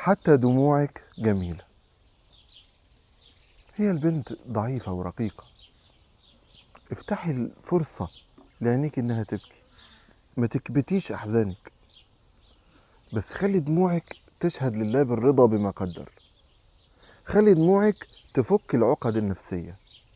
حتى دموعك جميلة هي البنت ضعيفة ورقيقة افتحي الفرصة لعينيك انها تبكي ما تكبتيش احزانك بس خلي دموعك تشهد لله بالرضا بما قدر خلي دموعك تفك العقد النفسية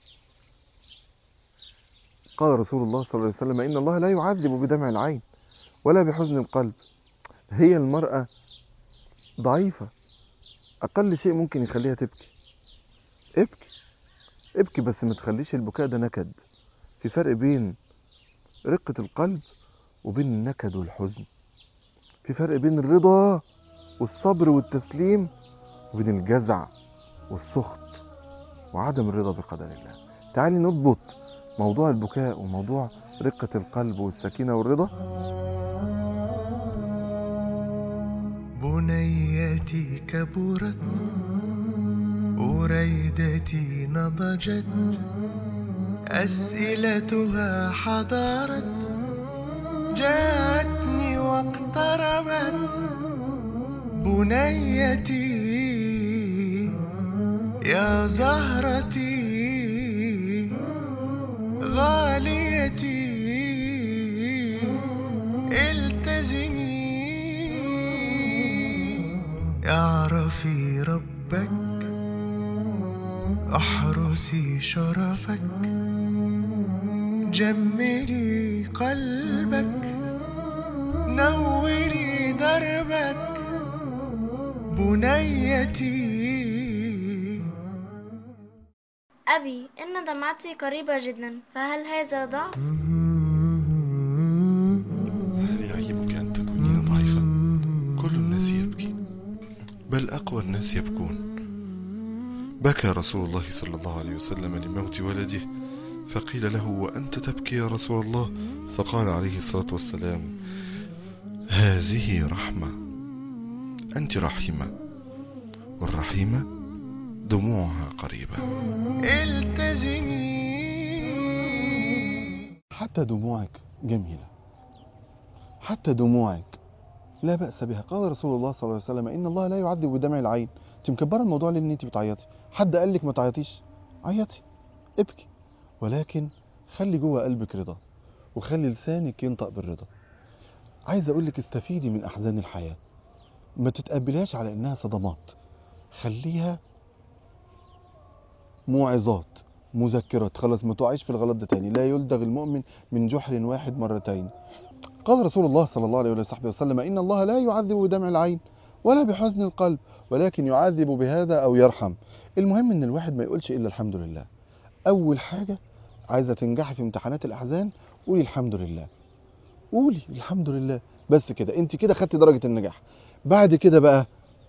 قال رسول الله صلى الله عليه وسلم إن الله لا يعذب بدمع العين ولا بحزن القلب هي المرأة ضعيفة أقل شيء ممكن يخليها تبكي ابكي ابكي بس ما تخليش البكاء ده نكد في فرق بين رقة القلب وبين النكد والحزن في فرق بين الرضا والصبر والتسليم وبين الجزع والسخط وعدم الرضا بقدر الله تعالي نضبط موضوع البكاء وموضوع رقة القلب والسكينة والرضا بنيتي كبرت أريدتي نضجت أسئلتها حضارت جاءتني واقتربت بنيتي يا زهرتي غاليتي التزمي اعرفي ربك احرسي شرفك جملي قلبك نوري دربك بنيتي أبي إن دمعتي قريبة جدا فهل هذا ضعف؟ هل يعيبك أن تكونين ضعيفا كل الناس يبكي بل أقوى الناس يبكون بكى رسول الله صلى الله عليه وسلم لموت ولده فقيل له وأنت تبكي يا رسول الله فقال عليه الصلاة والسلام هذه رحمة أنت رحيمة والرحيمة دموعها قريبة التزمي حتى دموعك جميلة حتى دموعك لا بأس بها قال رسول الله صلى الله عليه وسلم إن الله لا يعذب بدمع العين انت مكبره الموضوع ليه ان انت بتعيطي حد قال لك ما تعيطيش عيطي ابكي ولكن خلي جوه قلبك رضا وخلي لسانك ينطق بالرضا عايز اقول لك استفيدي من احزان الحياه ما تتقبلهاش على انها صدمات خليها موعظات مذكرات خلاص ما تقعيش في الغلط ده تاني لا يلدغ المؤمن من جحر واحد مرتين قال رسول الله صلى الله عليه وصحبه وسلم إن الله لا يعذب بدمع العين ولا بحزن القلب ولكن يعذب بهذا أو يرحم المهم إن الواحد ما يقولش إلا الحمد لله أول حاجة عايزة تنجحي في امتحانات الأحزان قولي الحمد لله قولي الحمد لله بس كده انت كده خدتي درجة النجاح بعد كده بقى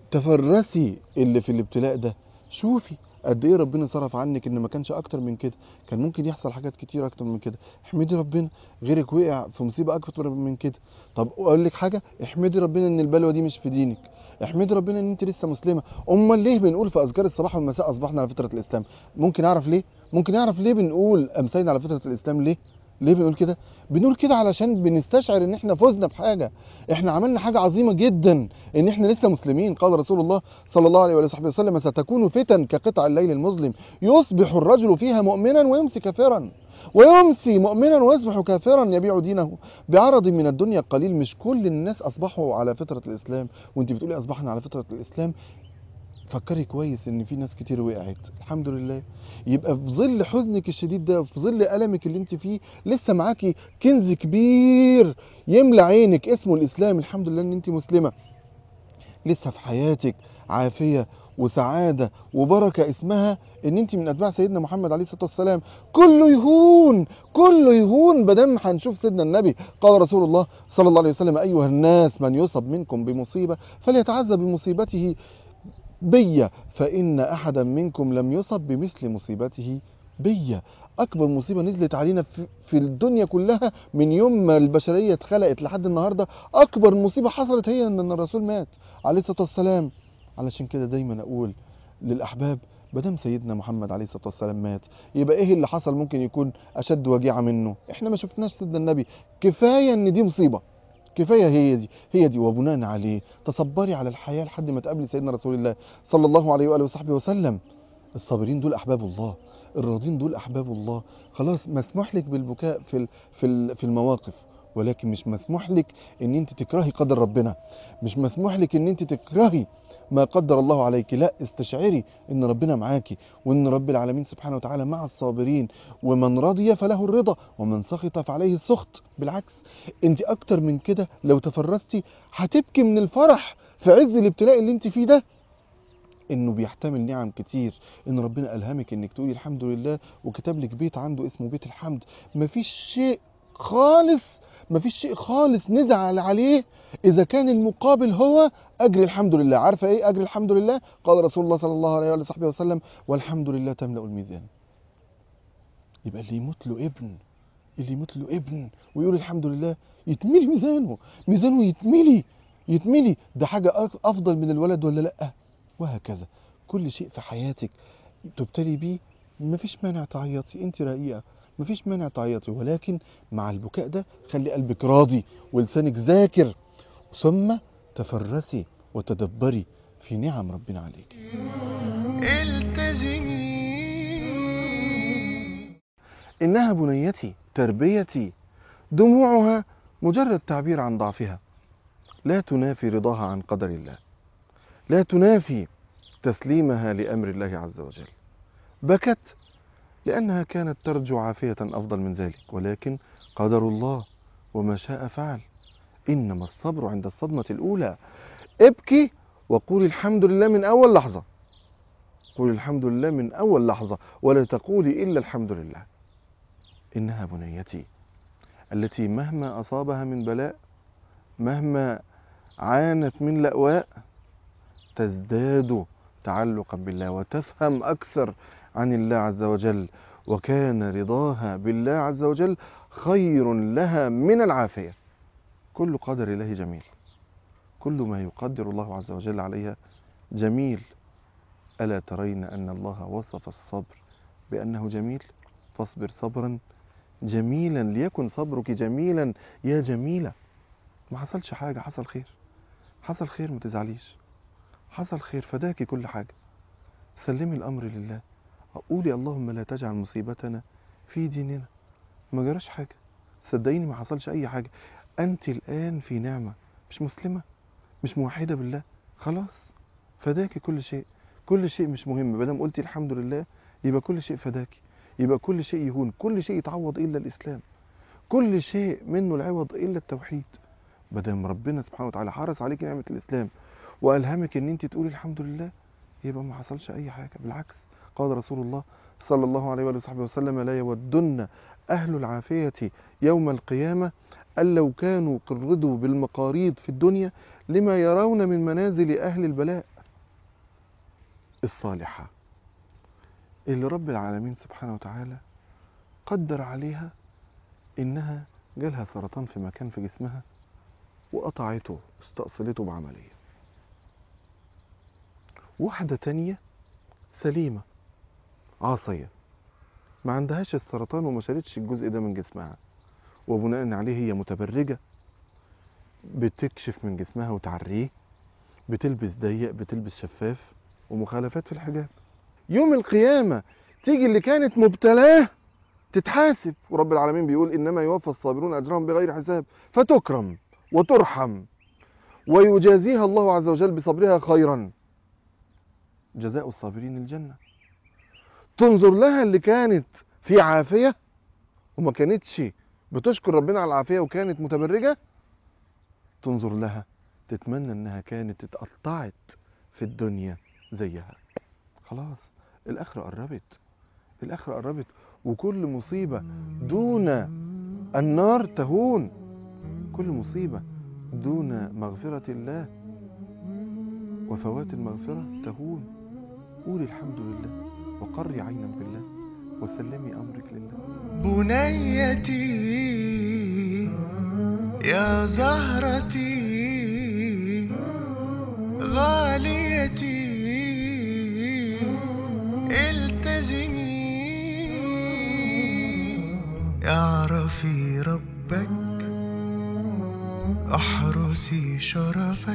تفرسي اللي في الابتلاء ده شوفي قد ايه ربنا صرف عنك ان ما كانش اكتر من كده كان ممكن يحصل حاجات كتير اكتر من كده احمدي ربنا غيرك وقع في مصيبه اكتر من كده طب اقول لك حاجه احمدي ربنا ان البلوه دي مش في دينك احمدي ربنا ان انت لسه مسلمه امال ليه بنقول في اذكار الصباح والمساء اصبحنا على فطره الاسلام ممكن اعرف ليه ممكن اعرف ليه بنقول امسينا على فطره الاسلام ليه ليه بنقول كده بنقول كده علشان بنستشعر ان احنا فزنا بحاجه احنا عملنا حاجه عظيمه جدا ان احنا لسه مسلمين قال رسول الله صلى الله عليه وصحبه وسلم ستكون فتن كقطع الليل المظلم يصبح الرجل فيها مؤمنا ويمسي كافرا ويمسي مؤمنا ويصبح كافرا يبيع دينه بعرض من الدنيا قليل مش كل الناس اصبحوا على فطره الاسلام وانت بتقولي اصبحنا على فطره الاسلام فكري كويس ان في ناس كتير وقعت الحمد لله يبقى في ظل حزنك الشديد ده في ظل ألمك اللي انت فيه لسه معاكي كنز كبير يملى عينك اسمه الإسلام الحمد لله ان انت مسلمة لسه في حياتك عافية وسعادة وبركة اسمها ان انت من اتباع سيدنا محمد عليه الصلاة والسلام كله يهون كله يهون بدم هنشوف سيدنا النبي قال رسول الله صلى الله عليه وسلم ايها الناس من يصب منكم بمصيبة فليتعذب بمصيبته بي فإن أحدا منكم لم يصب بمثل مصيبته بي أكبر مصيبة نزلت علينا في- في الدنيا كلها من يوم ما البشرية اتخلقت لحد النهاردة أكبر مصيبة حصلت هي أن الرسول مات عليه الصلاة والسلام علشان كده دايما أقول للأحباب مادام سيدنا محمد عليه الصلاة والسلام مات يبقى إيه اللي حصل ممكن يكون أشد وجيعة منه إحنا ما شفناش سيدنا النبي كفاية إن دي مصيبة كفايه هي دي هي دي وبناء عليه تصبري على الحياه لحد ما تقابلي سيدنا رسول الله صلى الله عليه واله وصحبه وسلم الصابرين دول احباب الله الراضين دول احباب الله خلاص مسموح لك بالبكاء في ال- في ال- في المواقف ولكن مش مسموح لك ان انت تكرهي قدر ربنا مش مسموح لك ان انت تكرهي ما قدر الله عليك لا استشعري ان ربنا معاكي وان رب العالمين سبحانه وتعالى مع الصابرين ومن رضي فله الرضا ومن سخط فعليه السخط بالعكس انت اكتر من كده لو تفرستي هتبكي من الفرح في عز الابتلاء اللي انت فيه ده انه بيحتمل نعم كتير ان ربنا الهمك انك تقولي الحمد لله وكتب لك بيت عنده اسمه بيت الحمد مفيش شيء خالص مفيش شيء خالص نزعل عليه اذا كان المقابل هو اجر الحمد لله عارفه ايه اجر الحمد لله قال رسول الله صلى الله عليه وصحبه وسلم والحمد لله تملا الميزان يبقى اللي يموت له ابن اللي يموت له ابن ويقول الحمد لله يتملي ميزانه ميزانه يتملي يتملي ده حاجه أك- افضل من الولد ولا لا وهكذا كل شيء في حياتك تبتلي بيه مفيش مانع تعيطي انت رقيقه مفيش مانع تعيطي ولكن مع البكاء ده خلي قلبك راضي ولسانك ذاكر ثم تفرسي وتدبري في نعم ربنا عليك التزمي إنها بنيتي تربيتي دموعها مجرد تعبير عن ضعفها لا تنافي رضاها عن قدر الله لا تنافي تسليمها لأمر الله عز وجل بكت لأنها كانت ترجو عافية أفضل من ذلك ولكن قدر الله وما شاء فعل إنما الصبر عند الصدمة الأولى ابكي وقولي الحمد لله من أول لحظة قولي الحمد لله من أول لحظة ولا تقولي إلا الحمد لله إنها بنيتي التي مهما أصابها من بلاء مهما عانت من لأواء تزداد تعلقا بالله وتفهم أكثر عن الله عز وجل وكان رضاها بالله عز وجل خير لها من العافية كل قدر الله جميل كل ما يقدر الله عز وجل عليها جميل ألا ترين أن الله وصف الصبر بأنه جميل فاصبر صبرا جميلا ليكن صبرك جميلا يا جميلة ما حصلش حاجة حصل خير حصل خير ما تزعليش حصل خير فداكي كل حاجة سلمي الأمر لله قولي اللهم لا تجعل مصيبتنا في ديننا ما جراش حاجة صدقيني ما حصلش أي حاجة أنت الآن في نعمة مش مسلمة مش موحدة بالله خلاص فداكي كل شيء كل شيء مش مهم ما دام قلتي الحمد لله يبقى كل شيء فداكي يبقى كل شيء يهون كل شيء يتعوض إلا الإسلام كل شيء منه العوض إلا التوحيد ما دام ربنا سبحانه وتعالى حرص عليك نعمة الإسلام وألهمك إن أنت تقولي الحمد لله يبقى ما حصلش أي حاجة بالعكس قال رسول الله صلى الله عليه وآله وصحبه وسلم لا يودن أهل العافية يوم القيامة أن لو كانوا قردوا بالمقاريض في الدنيا لما يرون من منازل أهل البلاء الصالحة اللي رب العالمين سبحانه وتعالى قدر عليها إنها جالها سرطان في مكان في جسمها وقطعته استأصلته بعملية واحدة تانية سليمة عاصية ما عندهاش السرطان وما شالتش الجزء ده من جسمها وبناء عليه هي متبرجة بتكشف من جسمها وتعريه بتلبس ضيق بتلبس شفاف ومخالفات في الحجاب يوم القيامة تيجي اللي كانت مبتلاه تتحاسب ورب العالمين بيقول إنما يوفى الصابرون أجرهم بغير حساب فتكرم وترحم ويجازيها الله عز وجل بصبرها خيرا جزاء الصابرين الجنة تنظر لها اللي كانت في عافية وما كانتش بتشكر ربنا على العافية وكانت متبرجة تنظر لها تتمنى انها كانت اتقطعت في الدنيا زيها خلاص الاخرة قربت الاخرة قربت وكل مصيبة دون النار تهون كل مصيبة دون مغفرة الله وفوات المغفرة تهون قولي الحمد لله وقري عينا بالله وسلمي أمرك لله بنيتي يا زهرتي غاليتي التزمي اعرفي ربك شرفك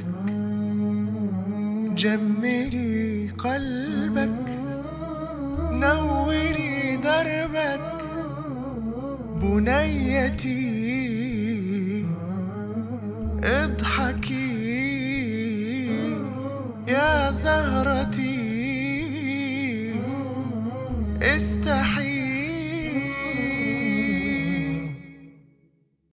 جملي قلبك نوري دربك بنيتي اضحكي يا زهرتي استحي